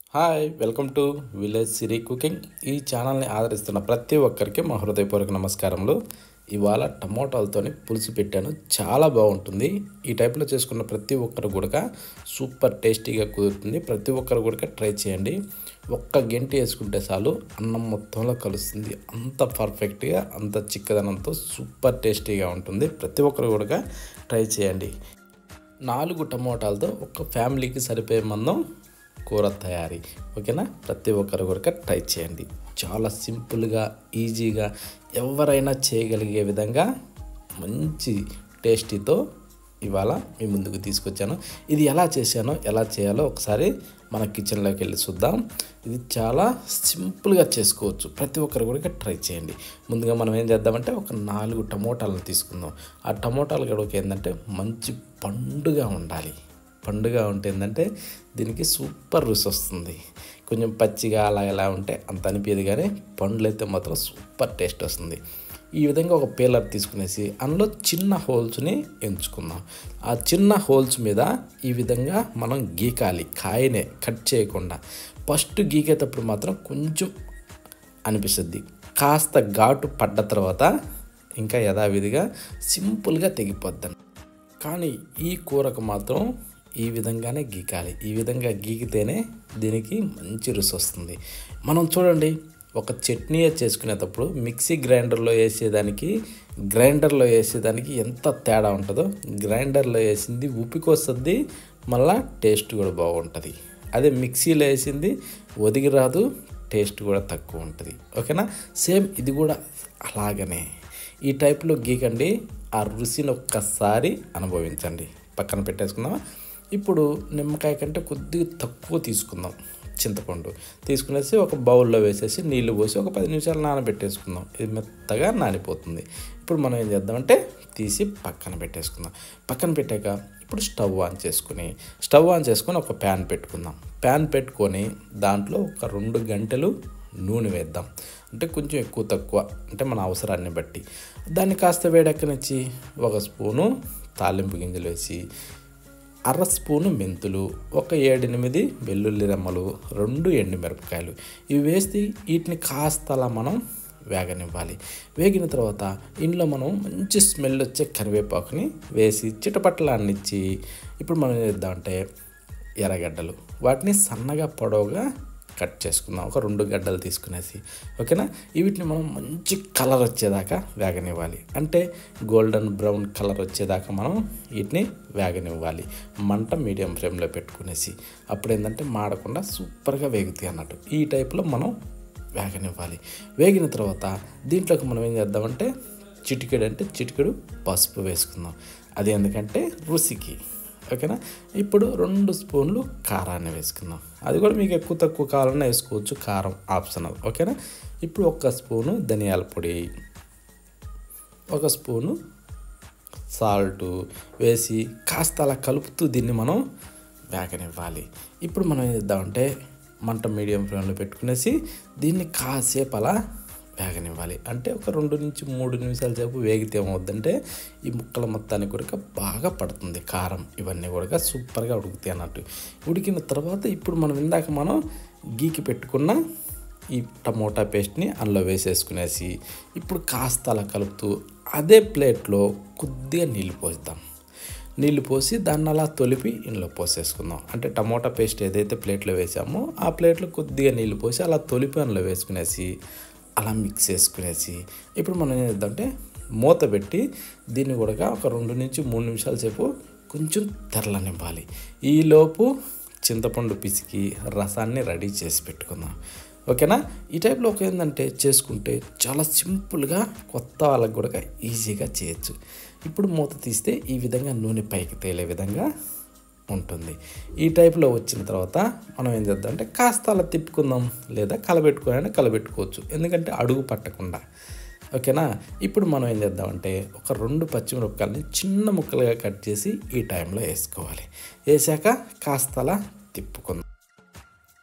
hi welcome to village Siri cooking ఈ ఛానల్ని ఆదరిస్తున్న ప్రతి ఒక్కరికి మా హృదయపూర్వక నమస్కారములు ఇవాళ టమోటాలతోని పులుసు పెట్టాను చాలా బాగుంటుంది ఈ టైప్లో చేసుకున్న ప్రతి ఒక్కరు కూడా సూపర్ టేస్టీగా కుదురుతుంది ప్రతి ఒక్కరు కూడా ట్రై చేయండి ఒక్క గంట వేసుకుంటే చాలు అన్నం మొత్తంలో కలుస్తుంది అంత పర్ఫెక్ట్గా అంత చిక్కదనంతో సూపర్ టేస్టీగా ఉంటుంది ప్రతి ఒక్కరు కూడా ట్రై చేయండి నాలుగు టమోటాలతో ఒక ఫ్యామిలీకి సరిపోయే మందం కూర తయారీ ఓకేనా ప్రతి ఒక్కరు కూడా ట్రై చేయండి చాలా సింపుల్గా ఈజీగా ఎవరైనా చేయగలిగే విధంగా మంచి టేస్టీతో ఇవాళ మీ ముందుకు తీసుకొచ్చాను ఇది ఎలా చేశానో ఎలా చేయాలో ఒకసారి మన కిచెన్లోకి వెళ్ళి చూద్దాం ఇది చాలా సింపుల్గా చేసుకోవచ్చు ప్రతి ఒక్కరు కూడా ట్రై చేయండి ముందుగా మనం ఏం చేద్దామంటే ఒక నాలుగు టమోటాలను తీసుకుందాం ఆ టమోటాలు గడవకి ఏంటంటే మంచి పండుగా ఉండాలి పండుగ ఉంటే ఏంటంటే దీనికి సూపర్ రుచి వస్తుంది కొంచెం పచ్చిగా అలా ఎలా ఉంటే అంత అనిపించదు కానీ పండ్లు అయితే మాత్రం సూపర్ టేస్ట్ వస్తుంది ఈ విధంగా ఒక పీలర్ తీసుకునేసి అందులో చిన్న హోల్స్ని ఎంచుకుందాం ఆ చిన్న హోల్స్ మీద ఈ విధంగా మనం గీకాలి కాయనే కట్ చేయకుండా ఫస్ట్ గీకేటప్పుడు మాత్రం కొంచెం అనిపిస్తుంది కాస్త ఘాటు పడ్డ తర్వాత ఇంకా యథావిధిగా సింపుల్గా తెగిపోద్దని కానీ ఈ కూరకు మాత్రం ఈ విధంగానే గీకాలి ఈ విధంగా గీకితేనే దీనికి మంచి రుచి వస్తుంది మనం చూడండి ఒక చట్నీ చేసుకునేటప్పుడు మిక్సీ గ్రైండర్లో వేసేదానికి గ్రైండర్లో వేసేదానికి ఎంత తేడా ఉంటుందో గ్రైండర్లో వేసింది ఉప్పికొస్తుంది మళ్ళా టేస్ట్ కూడా బాగుంటుంది అదే మిక్సీలో వేసింది ఒదిగి రాదు టేస్ట్ కూడా తక్కువ ఉంటుంది ఓకేనా సేమ్ ఇది కూడా అలాగనే ఈ టైప్లో గీకండి ఆ రుచిని ఒక్కసారి అనుభవించండి పక్కన పెట్టేసుకుందామా ఇప్పుడు నిమ్మకాయ కంటే కొద్దిగా తక్కువ తీసుకుందాం చింతపండు తీసుకునేసి ఒక బౌల్లో వేసేసి నీళ్లు పోసి ఒక పది నిమిషాలు నానబెట్టేసుకుందాం ఇది మెత్తగా నానిపోతుంది ఇప్పుడు మనం ఏం చేద్దామంటే తీసి పక్కన పెట్టేసుకుందాం పక్కన పెట్టాక ఇప్పుడు స్టవ్ ఆన్ చేసుకుని స్టవ్ ఆన్ చేసుకొని ఒక ప్యాన్ పెట్టుకుందాం ప్యాన్ పెట్టుకొని దాంట్లో ఒక రెండు గంటలు నూనె వేద్దాం అంటే కొంచెం ఎక్కువ తక్కువ అంటే మన అవసరాన్ని బట్టి దాన్ని కాస్త వేడెక్కనిచ్చి ఒక స్పూను తాలింపు గింజలు వేసి అర స్పూను మెంతులు ఒక ఏడెనిమిది వెల్లుల్లి రెమ్మలు రెండు ఎండుమిరపకాయలు ఇవి వేసి వీటిని కాస్త అలా మనం వేగనివ్వాలి వేగిన తర్వాత ఇంట్లో మనం మంచి స్మెల్ వచ్చే కరివేపాకుని వేసి చిటపట్టలాన్నిచ్చి ఇప్పుడు మనం ఏం చేద్దామంటే ఎర్రగడ్డలు వాటిని సన్నగా పొడవుగా కట్ చేసుకుందాం ఒక రెండు గడ్డలు తీసుకునేసి ఓకేనా వీటిని మనం మంచి కలర్ వచ్చేదాకా వేగనివ్వాలి అంటే గోల్డెన్ బ్రౌన్ కలర్ వచ్చేదాకా మనం వీటిని వేగనివ్వాలి మంట మీడియం ఫ్లేమ్లో పెట్టుకునేసి అప్పుడు ఏంటంటే మాడకుండా సూపర్గా వేగుతాయి అన్నట్టు ఈ టైప్లో మనం వేగనివ్వాలి వేగిన తర్వాత దీంట్లోకి మనం ఏం చేద్దామంటే చిటికెడు అంటే చిటికెడు పసుపు వేసుకుందాం అది ఎందుకంటే రుచికి ఓకేనా ఇప్పుడు రెండు స్పూన్లు కారాన్ని వేసుకుందాం అది కూడా మీకు ఎక్కువ తక్కువ కావాలన్నా వేసుకోవచ్చు కారం ఆప్షనల్ ఓకేనా ఇప్పుడు ఒక స్పూను ధనియాల పొడి ఒక స్పూను సాల్ట్ వేసి కాస్త అలా కలుపుతూ దీన్ని మనం వేగనివ్వాలి ఇప్పుడు మనం ఏం చేద్దామంటే మంట మీడియం ఫ్లేమ్లో పెట్టుకునేసి దీన్ని కాసేపు అలా వేగనివ్వాలి అంటే ఒక రెండు నుంచి మూడు నిమిషాల సేపు వేగితే ఏమవుద్దంటే ఈ ముక్కల మొత్తానికి కూడా బాగా పడుతుంది కారం ఇవన్నీ కూడా సూపర్గా ఉడుకుతాయి అన్నట్టు ఉడికిన తర్వాత ఇప్పుడు మనం ఇందాక మనం గీకి పెట్టుకున్న ఈ టమోటా పేస్ట్ని అందులో వేసేసుకునేసి ఇప్పుడు కాస్త అలా కలుపుతూ అదే ప్లేట్లో కొద్దిగా నీళ్ళు పోస్తాం నీళ్ళు పోసి దాన్ని అలా తొలిపి ఇందులో పోసేసుకుందాం అంటే టమోటా పేస్ట్ ఏదైతే ప్లేట్లో వేసామో ఆ ప్లేట్లో కొద్దిగా నీళ్ళు పోసి అలా తొలిపి అందులో వేసుకునేసి అలా మిక్స్ చేసుకునేసి ఇప్పుడు మనం ఏం చేద్దామంటే మూత పెట్టి దీన్ని కూడా ఒక రెండు నుంచి మూడు నిమిషాల సేపు కొంచెం తెరలనివ్వాలి ఈలోపు చింతపండు పిసికి రసాన్ని రెడీ చేసి పెట్టుకుందాం ఓకేనా ఈ టైప్లో ఒక ఏంటంటే చేసుకుంటే చాలా సింపుల్గా కొత్త వాళ్ళకి కూడా ఈజీగా చేయొచ్చు ఇప్పుడు మూత తీస్తే ఈ విధంగా నూనె పైకి తేలే విధంగా ఉంటుంది ఈ టైప్లో వచ్చిన తర్వాత మనం ఏం చేద్దాం అంటే కాస్త అలా తిప్పుకుందాం లేదా కలబెట్టుకోవాలంటే కలబెట్టుకోవచ్చు ఎందుకంటే అడుగు పట్టకుండా ఓకేనా ఇప్పుడు మనం ఏం చేద్దామంటే ఒక రెండు పచ్చిమిరపకాయలని చిన్న ముక్కలుగా కట్ చేసి ఈ టైంలో వేసుకోవాలి వేసాక కాస్త అలా తిప్పుకుందాం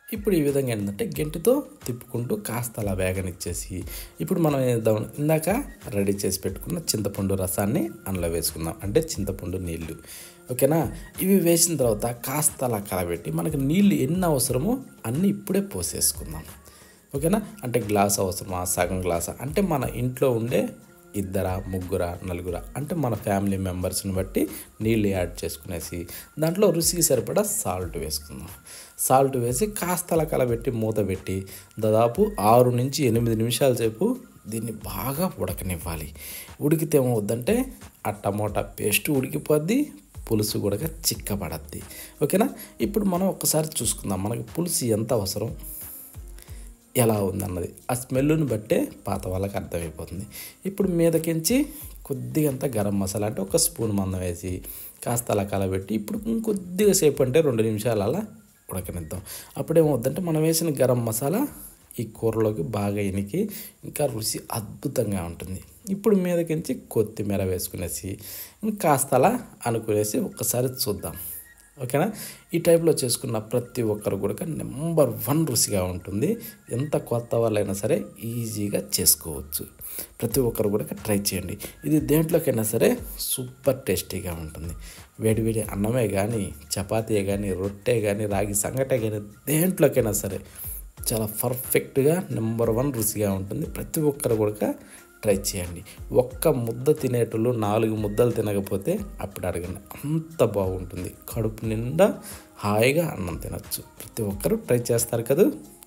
ఇప్పుడు ఈ విధంగా ఏంటంటే గెంటితో తిప్పుకుంటూ కాస్త అలా వేగనిచ్చేసి ఇప్పుడు మనం ఏం చేద్దాం ఇందాక రెడీ చేసి పెట్టుకున్న చింతపండు రసాన్ని అందులో వేసుకుందాం అంటే చింతపండు నీళ్ళు ఓకేనా ఇవి వేసిన తర్వాత కాస్త అలా కలబెట్టి మనకి నీళ్ళు ఎన్ని అవసరమో అన్నీ ఇప్పుడే పోసేసుకుందాం ఓకేనా అంటే గ్లాస్ అవసరమా సగం గ్లాసా అంటే మన ఇంట్లో ఉండే ఇద్దరా ముగ్గురా నలుగురా అంటే మన ఫ్యామిలీ మెంబర్స్ని బట్టి నీళ్ళు యాడ్ చేసుకునేసి దాంట్లో రుచికి సరిపడా సాల్ట్ వేసుకుందాం సాల్ట్ వేసి కాస్త అలా కలబెట్టి మూత పెట్టి దాదాపు ఆరు నుంచి ఎనిమిది నిమిషాల సేపు దీన్ని బాగా ఉడకనివ్వాలి ఉడికితే ఏమవుద్దంటే ఆ టమోటా పేస్ట్ ఉడికిపోద్ది పులుసు కూడా చిక్కబడద్ది ఓకేనా ఇప్పుడు మనం ఒక్కసారి చూసుకుందాం మనకి పులుసు ఎంత అవసరం ఎలా ఉందన్నది ఆ స్మెల్ని బట్టే పాత వాళ్ళకి అర్థమైపోతుంది ఇప్పుడు మీదకించి కొద్దిగా అంత గరం మసాలా అంటే ఒక స్పూన్ మందం వేసి కాస్త అలా కలబెట్టి ఇప్పుడు ఇంకొద్దిగా సేపు అంటే రెండు నిమిషాలు అలా ఉడకనిద్దాం అప్పుడేమవుద్దంటే మనం వేసిన గరం మసాలా ఈ కూరలోకి బాగా ఇనికి ఇంకా రుచి అద్భుతంగా ఉంటుంది ఇప్పుడు మీదకించి కొత్తిమీర వేసుకునేసి కాస్త అలా అనుకునేసి ఒక్కసారి చూద్దాం ఓకేనా ఈ టైప్లో చేసుకున్న ప్రతి ఒక్కరు కూడా నెంబర్ వన్ రుచిగా ఉంటుంది ఎంత కొత్త వాళ్ళైనా సరే ఈజీగా చేసుకోవచ్చు ప్రతి ఒక్కరు కూడా ట్రై చేయండి ఇది దేంట్లోకైనా సరే సూపర్ టేస్టీగా ఉంటుంది వేడివేడి అన్నమే కానీ చపాతీయే కానీ రొట్టె కానీ రాగి సంగటే కానీ దేంట్లోకైనా సరే చాలా పర్ఫెక్ట్గా నెంబర్ వన్ రుచిగా ఉంటుంది ప్రతి ఒక్కరు కూడా ట్రై చేయండి ఒక్క ముద్ద తినేటోళ్ళు నాలుగు ముద్దలు తినకపోతే అప్పుడు అడగండి అంత బాగుంటుంది కడుపు నిండా హాయిగా అన్నం తినచ్చు ప్రతి ఒక్కరూ ట్రై చేస్తారు కదా